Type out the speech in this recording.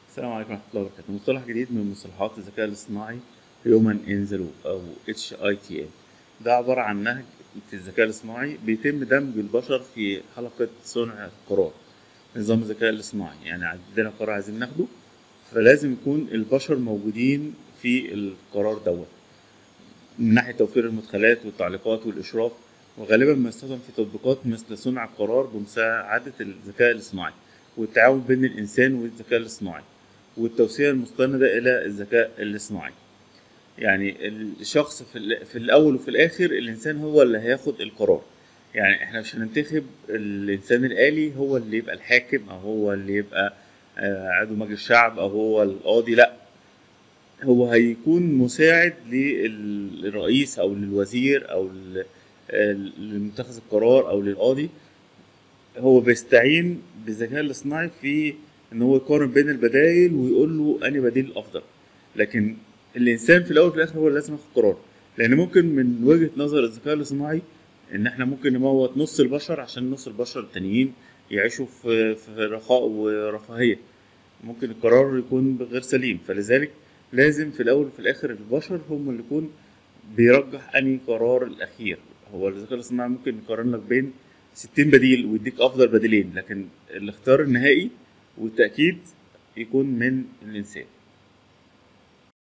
السلام عليكم ورحمة الله وبركاته مصطلح جديد من مصطلحات الذكاء الاصطناعي Human in the Loop أو HITA ده عبارة عن نهج في الذكاء الاصطناعي بيتم دمج البشر في حلقة صنع القرار نظام الذكاء الاصطناعي يعني عندنا قرار عايزين ناخده فلازم يكون البشر موجودين في القرار دوت من ناحية توفير المدخلات والتعليقات والإشراف وغالبا ما يستخدم في تطبيقات مثل صنع القرار بمساعدة الذكاء الاصطناعي والتعاون بين الإنسان والذكاء الاصطناعي والتوصية المستندة إلى الذكاء الاصطناعي يعني الشخص في, ال- في الأول وفي الآخر الإنسان هو اللي هياخد القرار يعني إحنا مش هننتخب الإنسان الآلي هو اللي يبقى الحاكم أو هو اللي يبقى آه، عضو مجلس الشعب أو هو القاضي لأ هو هيكون مساعد للرئيس أو للوزير أو ل- آه، لمتخذ القرار أو للقاضي هو بيستعين بالذكاء الاصطناعي في ان هو يقارن بين البدائل ويقول له انهي بديل الافضل لكن الانسان في الاول وفي الاخر هو اللي لازم ياخد قرار لان ممكن من وجهه نظر الذكاء الاصطناعي ان احنا ممكن نموت نص البشر عشان نص البشر التانيين يعيشوا في في رخاء ورفاهيه ممكن القرار يكون غير سليم فلذلك لازم في الاول وفي الاخر البشر هم اللي يكون بيرجح انهي قرار الاخير هو الذكاء الاصطناعي ممكن يقارن لك بين 60 بديل ويديك افضل بديلين لكن الاختيار النهائي والتاكيد يكون من الانسان